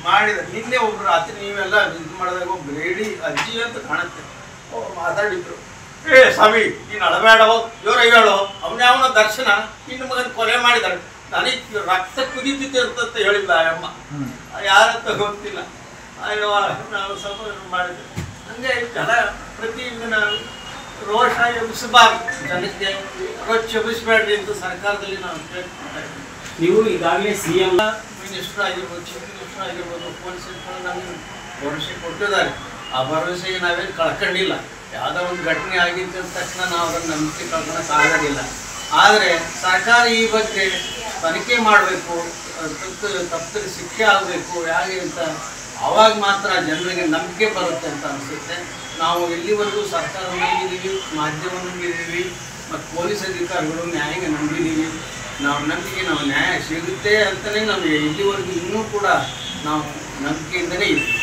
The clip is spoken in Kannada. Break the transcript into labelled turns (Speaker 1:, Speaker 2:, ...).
Speaker 1: ಮಾಡಿದ ನಿನ್ನೆ ಒಬ್ರು ರಾತ್ರಿ ನೀವೆಲ್ಲ ಇದು ಮಾಡಿದಾಗ ಒಬ್ಬ ಲೇಡಿ ಅಜ್ಜಿ ಅಂತ ಕಾಣುತ್ತೆ ಅವ್ರು ಮಾತಾಡಿದ್ರು ಏ ಸ್ವಾಮಿ ನೀನು ಅಳಬೇಡವೋ ಜೋರಾಗಿ ಹೇಳೋ ಅವನ್ಯಾವನ ದರ್ಶನ ನಿನ್ನ ಮಗನ ಕೊಲೆ ಮಾಡಿದಾಳೆ ನನಗೆ ರಕ್ತ ಕುದೀತಿದ್ದೆ ಅಂತ ಹೇಳಿಲ್ಲ ಆ ಅಮ್ಮ ಯಾರಂತ ಗೊತ್ತಿಲ್ಲ ಅಯ್ಯೋ ನಾವು ಸ್ವಲ್ಪ ಇದು ಮಾಡಿದ್ದೆ ಹಂಗೆ ಜನ ಪ್ರತಿದಿನ ರೋಷ ಎಬ್ಬಿಸಬಾರ್ದು ಜನಕ್ಕೆ ರೋಷ ಎಬ್ಬಿಸಬೇಡ್ರಿ ಅಂತ ಸರ್ಕಾರದಲ್ಲಿ ನಾವು ಕೇಳ್ಕೊಳ್ತಾ ಇದ್ದೀವಿ
Speaker 2: ನೀವು ಈಗಾಗಲೇ ಸಿಎಂ
Speaker 1: ಮಿನಿಸ್ಟರ್ ಆಗಿರ್ಬೋದು ಚೀಫ್ ಮಿನಿಸ್ಟರ್ ಆಗಿರ್ಬೋದು ಪೊಲೀಸ್ ನಮಗೆ ಭರವಸೆ ಕೊಟ್ಟಿದ್ದಾರೆ ಆ ಭರವಸೆಗೆ ನಾವೇನು ಕಳ್ಕೊಂಡಿಲ್ಲ ಯಾವುದೋ ಒಂದು ಘಟನೆ ಆಗಿದ್ದ ತಕ್ಷಣ ನಾವು ಅದನ್ನು ನಂಬಿಕೆ ಕಳ್ಕೊಳಕ್ಕೆ ಆಗೋದಿಲ್ಲ ಆದರೆ ಸರ್ಕಾರ ಈ ಬಗ್ಗೆ ತನಿಖೆ ಮಾಡಬೇಕು ತಪ್ಪು ತಪ್ಪಿದ್ರೆ ಶಿಕ್ಷೆ ಆಗಬೇಕು ಹೇಗೆ ಅಂತ ಅವಾಗ ಮಾತ್ರ ಜನರಿಗೆ ನಂಬಿಕೆ ಬರುತ್ತೆ ಅಂತ ಅನಿಸುತ್ತೆ ನಾವು ಎಲ್ಲಿವರೆಗೂ ಸರ್ಕಾರ ನಂಬಿದ್ದೀವಿ ಮಾಧ್ಯಮವನ್ನು ನಂಬಿದ್ದೀವಿ ಮತ್ತು ಪೊಲೀಸ್ ಅಧಿಕಾರಿಗಳು ನ್ಯಾಯಗೆ ನಂಬಿದ್ದೀವಿ ನಾವು ನಂಬಿಕೆ ನಾವು ನ್ಯಾಯ ಸಿಗುತ್ತೆ ಅಂತಲೇ ನಮಗೆ ಇಲ್ಲಿವರೆಗೂ ಇನ್ನೂ ಕೂಡ ನಾವು ನಂಬಿಕೆಯಿಂದಲೇ ಇದ್ದೀವಿ